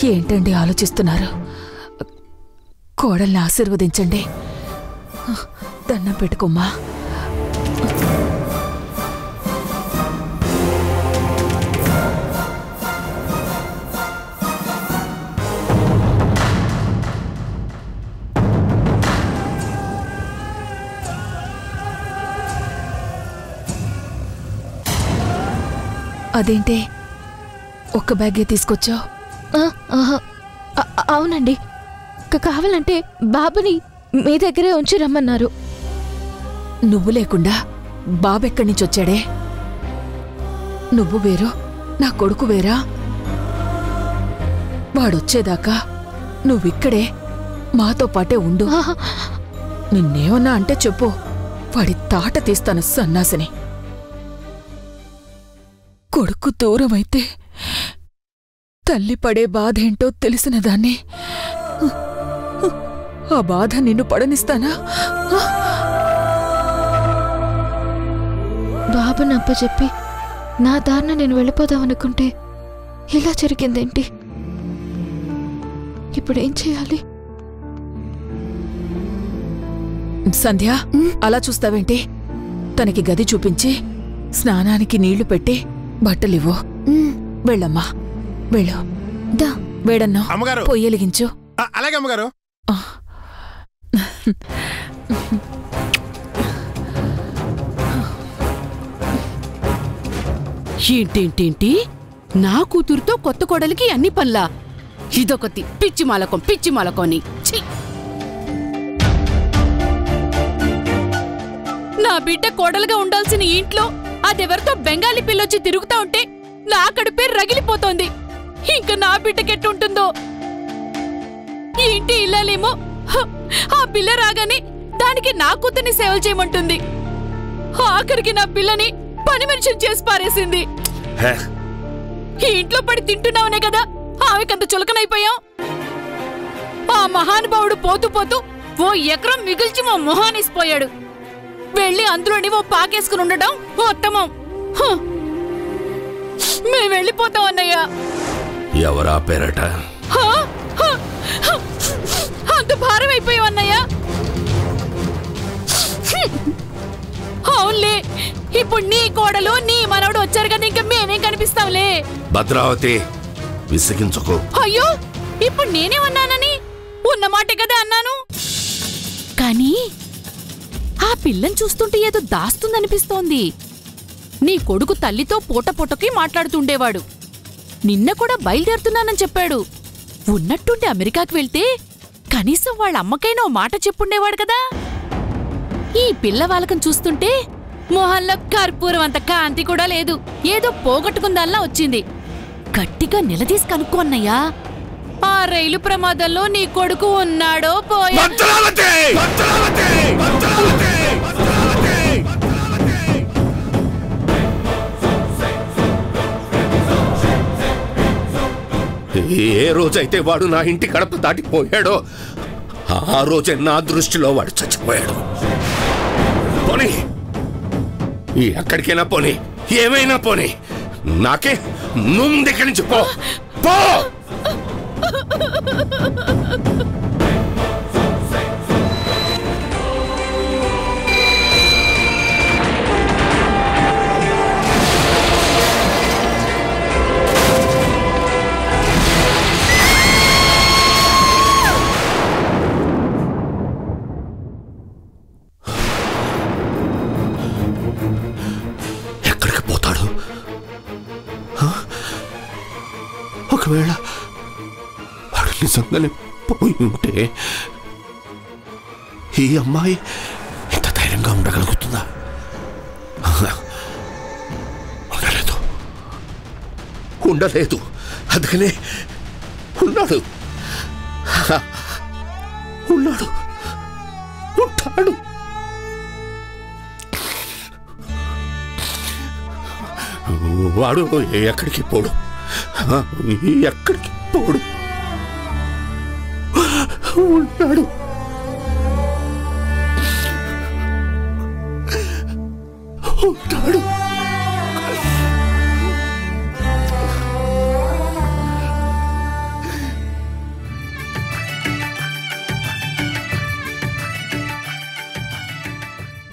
ఏంటండి ఆలోచిస్తున్నారు కోడల్ని ఆశీర్వదించండి దండం పెట్టుకోమ్మా అదేంటే ఒక్క బ్యాగే తీసుకొచ్చావు ఆ, ఆహా. అ- అవునండి క- కావాలంటే బాబుని మీ దగ్గరే ఉంచి రమ్మన్నారు నువ్వు లేకుండా బాబెక్కడి నుంచి వచ్చాడే నువ్వు వేరు నా కొడుకు వేరా వాడొచ్చేదాకా నువ్విక్కడే మాతో పాటే ఉండు ఆహా. నిన్నేమన్నా అంటే చెప్పు వాడి తాట తీస్తాను సన్నాసిని కొడుకు దూరమైతే తల్లి పడే బాధేంటో తెలిసిన దాన్ని ఆ బాధ నిన్ను పడనిస్తానా బాబుని అప్పచెప్పి నా దారిన నేను వెళ్ళిపోదామనుకుంటే ఇలా జరిగిందేంటి ఇప్పుడు ఏం చేయాలి సంధ్య అలా చూస్తావేంటి తనకి గది చూపించి స్నానానికి నీళ్లు పెట్టి బట్టలివ్వు ఉమ్, వెళ్ళమ్మా వెళ్ళు దా వేడన్నా అమ్మగారు పొయ్యలిగించు ఆ, అలాగే అమ్మగారు ఏంటేంటేంటి నా కూతురుతో కొత్త కోడలికి అన్ని పనులా ఇదొకటి పిచ్చి మాలకం పిచ్చి మాలకోని ఛీ! నా బిడ్డ కోడలుగా ఉండాల్సిన ఈ ఇంట్లో అదెవరితో బెంగాలీ పిల్లొచ్చి తిరుగుతా ఉంటే నా కడుపే రగిలిపోతోంది ఇంకా నా బిడ్డకెట్టుంటుందో ఈ ఇంటి ఇల్లాలేమో హ, ఆ పిల్ల రాగానే దానికి నా కూతుర్ని సేవలు చేయమంటుంది ఆఖరికి నా పిల్లని పని మనిషిని చేసి పారేసింది హే, ఈ ఇంట్లో పడి తింటున్నావునే కదా ఆమెకంత చులకనైపోయాం ఆ మహానుభావుడు పోతూ పోతూ ఓ ఎకరం మిగిల్చి మా మొహానేసిపోయాడు వెళ్ళి అందులోని ఓ పాకేసుకుని ఉండడం ఉత్తమం హ. మేం వెళ్ళిపోతాం అన్నయ్య ఎవరా పేరట హ? హ? హ. అంత భారం అయిపోయావు అన్నయ్య అవునులే ఇప్పుడు నీ కోడలు నీ మనవడు వచ్చారు కదా ఇంకా మేమేం కనిపిస్తాంలే భద్రావతి విసిగించుకో అయ్యో ఇప్పుడు నేనేమన్నానని ఉన్న మాటే కదా అన్నాను కానీ ఆ పిల్లని చూస్తుంటే ఏదో దాస్తుందనిపిస్తోంది నీ కొడుకు తల్లితో పూట పూటకి మాట్లాడుతుండేవాడు నిన్న కూడా బయలుదేరుతున్నానని చెప్పాడు ఉన్నట్టుండి అమెరికాకి వెళ్తే కనీసం వాళ్ళ అమ్మకైనా ఓ మాట చెప్పుండేవాడు కదా ఈ పిల్ల వాళ్ళకం చూస్తుంటే మొహంలో కర్పూరం అంత కాంతి కూడా లేదు ఏదో పోగొట్టుకుందల్లా వచ్చింది గట్టిగా నిలదీసి కనుక్కో అన్నయ్యా ఆ రైలు ప్రమాదంలో నీ కొడుకు ఉన్నాడో పోయా భద్రావతి భద్రావతి భద్రావతి భద్రావతి ఏ రోజైతే వాడు నా ఇంటి గడప దాటిపోయాడో ఆ రోజే నా దృష్టిలో వాడు చచ్చిపోయాడు పోనీ ఎక్కడికైనా పోనీ ఏమైనా పోనీ నాకే నువ్వు ముందు ఇక్కడి నుంచి పో పో ఎక్కడికి పోతాడు హ? ఒకవేళ వాడు నిజంగానే పోయి ఉంటే ఈ అమ్మాయి ఇంత ధైర్యంగా ఉండగలుగుతుందా హ? ఉండలేదు ఉండలేదు అందుకనే ఉన్నాడు హ. ఉన్నాడు ఉంటాడు వాడు ఎక్కడికి పోడు ఆ, ఎక్కడికి పోడు ఉన్నాడు ఉంటాడు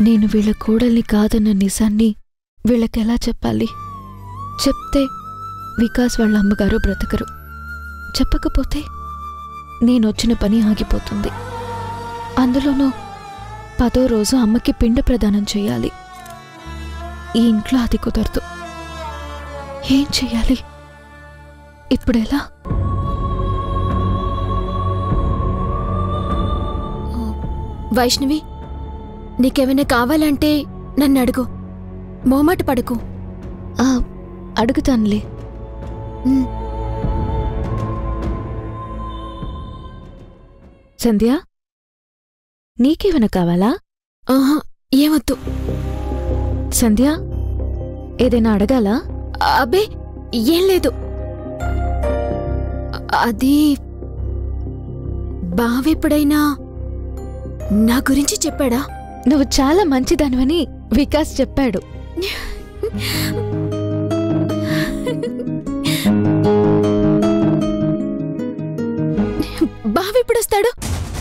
నేను వీళ్ళ కోడల్ని కాదన్న నిజాన్ని వీళ్ళకెలా చెప్పాలి చెప్తే వికాస్ వాళ్ళ అమ్మగారు బ్రతకరు చెప్పకపోతే నేనొచ్చిన పని ఆగిపోతుంది అందులోనూ పదో రోజు అమ్మకి పిండ ప్రదానం చేయాలి ఈ ఇంట్లో అది కుదరదు ఏం చెయ్యాలి ఇప్పుడెలా వైష్ణవి నీకేమైనా కావాలంటే నన్ను అడుగు మోమాట పడుకు ఆ, అడుగుతానులే ఉమ్. సంధ్య నీకేమైనా కావాలా ఆహా ఏమొద్దు సంధ్య ఏదైనా అడగాలా అబ్బే ఏం లేదు అ- అది బావెప్పుడైనా నా గురించి చెప్పాడా నువ్వు చాలా మంచిదానివని వికాస్ చెప్పాడు బావెప్పుడొస్తాడు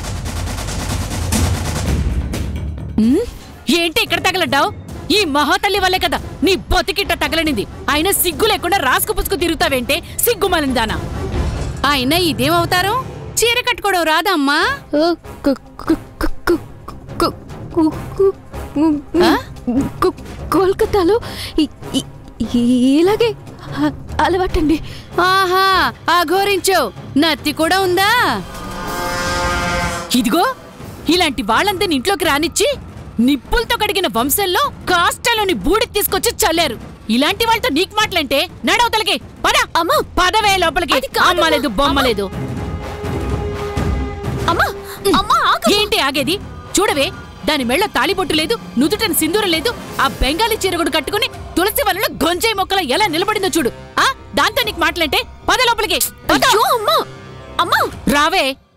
ఉమ్, ఏంటి ఇక్కడ తగలడ్డావు ఈ మహాతల్లి వల్లే కదా నీ బతికిట్ట తగలనింది అయినా సిగ్గు లేకుండా రాసుకు పుసుకు తిరుగుతావేంటే సిగ్గు దానా అయినా ఇదేమవుతారు చీర కట్టుకోవడం రాదా అమ్మా ఓ, కు- కు- కు- కు- కు- కు- కు- ఆ? కు- కోల్కతాలో ఇ- ఇ- ఇ- ఇలాగే అ- అలవాటండి ఆహా అఘోరించు నత్తి కూడా ఉందా ఇదిగో ఇలాంటి వాళ్ళందరిని ఇంట్లోకి రానిచ్చి నిప్పులతో కడిగిన వంశంలో కాష్టలోని బూడి తీసుకొచ్చి చల్లారు ఇలాంటి వాళ్ళతో నీకు మాటలంటే నడవతలకి పద అమ్మా పదవే లోపలికి అది కాదమ్మా. అమ్మలేదు బొమ్మలేదు అమ్మా అమ్మా ఆగు. ఏంటి ఆగేది చూడవే దాని మెళ్ళ తాళిబొట్టు లేదు నుదుటని సింధూరం లేదు ఆ బెంగాలీ చీరగుడు కట్టుకుని తులసి వలలో గొంజాయి మొక్కల ఎలా నిలబడిందో చూడు ఆ దాంతో నీకు మాటలంటే పద లోపలికి పద. అయ్యో అమ్మా అమ్మా రావే